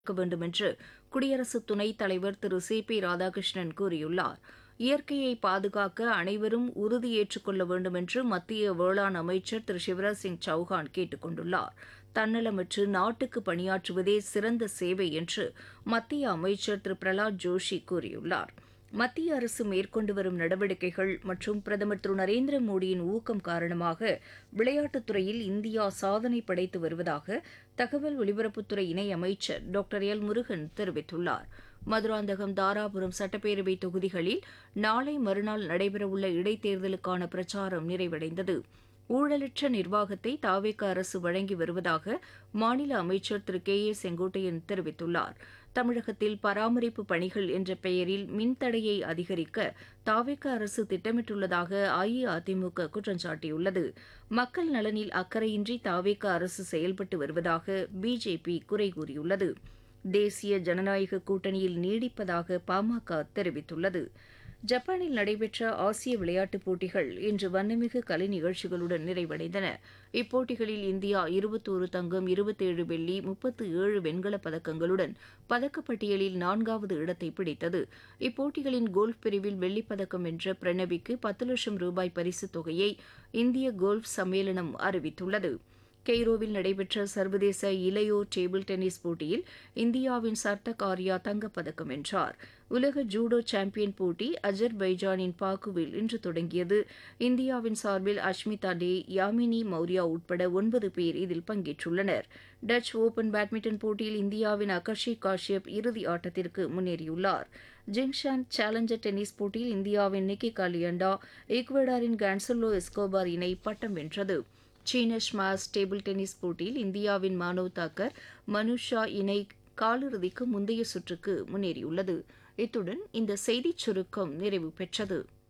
இருக்க வேண்டும் என்று குடியரசு துணைத் தலைவர் திரு சி பி ராதாகிருஷ்ணன் கூறியுள்ளார் இயற்கையை பாதுகாக்க அனைவரும் உறுதியேற்றுக் கொள்ள வேண்டும் என்று மத்திய வேளாண் அமைச்சர் திரு சிவராஜ் சிங் சௌஹான் கேட்டுக் கொண்டுள்ளார் தன்னலமற்று நாட்டுக்கு பணியாற்றுவதே சிறந்த சேவை என்று மத்திய அமைச்சர் திரு பிரகலாத் ஜோஷி கூறியுள்ளார் மத்திய அரசு மேற்கொண்டு வரும் நடவடிக்கைகள் மற்றும் பிரதமர் திரு நரேந்திர மோடியின் ஊக்கம் காரணமாக விளையாட்டுத் துறையில் இந்தியா சாதனை படைத்து வருவதாக தகவல் ஒலிபரப்புத்துறை இணை அமைச்சர் டாக்டர் எல் முருகன் தெரிவித்துள்ளார் மதுராந்தகம் தாராபுரம் சட்டப்பேரவை தொகுதிகளில் நாளை மறுநாள் நடைபெறவுள்ள இடைத்தேர்தலுக்கான பிரச்சாரம் நிறைவடைந்தது ஊழலற்ற நிர்வாகத்தை தாவேக அரசு வழங்கி வருவதாக மாநில அமைச்சர் திரு கே ஏ செங்கோட்டையன் தெரிவித்துள்ளார் தமிழகத்தில் பராமரிப்பு பணிகள் என்ற பெயரில் மின்தடையை அதிகரிக்க தாவேக அரசு திட்டமிட்டுள்ளதாக அஇஅதிமுக குற்றம் சாட்டியுள்ளது மக்கள் நலனில் அக்கறையின்றி தாவேக அரசு செயல்பட்டு வருவதாக பிஜேபி குறை கூறியுள்ளது தேசிய ஜனநாயக கூட்டணியில் நீடிப்பதாக பாமக தெரிவித்துள்ளது ஜப்பானில் நடைபெற்ற ஆசிய விளையாட்டுப் போட்டிகள் இன்று வண்ணமிகு கலை நிகழ்ச்சிகளுடன் நிறைவடைந்தன இப்போட்டிகளில் இந்தியா இருபத்தோரு தங்கம் இருபத்தேழு வெள்ளி முப்பத்து ஏழு வெண்கலப் பதக்கங்களுடன் பதக்கப்பட்டியலில் நான்காவது இடத்தை பிடித்தது இப்போட்டிகளின் கோல்ஃப் பிரிவில் வெள்ளிப் பதக்கம் வென்ற பிரணவிக்கு பத்து லட்சம் ரூபாய் பரிசுத் தொகையை இந்திய கோல்ஃப் சம்மேளனம் அறிவித்துள்ளது கெய்ரோவில் நடைபெற்ற சர்வதேச இளையோர் டேபிள் டென்னிஸ் போட்டியில் இந்தியாவின் சர்தக் ஆர்யா தங்கப்பதக்கம் வென்றார் உலக ஜூடோ சாம்பியன் போட்டி அஜர்பைஜானின் பாக்குவில் இன்று தொடங்கியது இந்தியாவின் சார்பில் அஷ்மிதா டே யாமினி மௌர்யா உட்பட ஒன்பது பேர் இதில் பங்கேற்றுள்ளனர் டச் ஓபன் பேட்மிண்டன் போட்டியில் இந்தியாவின் அகர்ஷி காஷ்யப் இறுதி ஆட்டத்திற்கு முன்னேறியுள்ளார் ஜிங்ஷான் சேலஞ்சர் டென்னிஸ் போட்டியில் இந்தியாவின் நிக்கி காலியண்டா ஈக்வடாரின் கான்சலோ எஸ்கோபார் இணை பட்டம் வென்றது சீன ஸ்மாஷ் டேபிள் டென்னிஸ் போட்டியில் இந்தியாவின் மானவ் தாக்கர் மனுஷா இணை காலிறுதிக்கு முந்தைய சுற்றுக்கு முன்னேறியுள்ளது இத்துடன் இந்த செய்திச் சுருக்கம் நிறைவு பெற்றது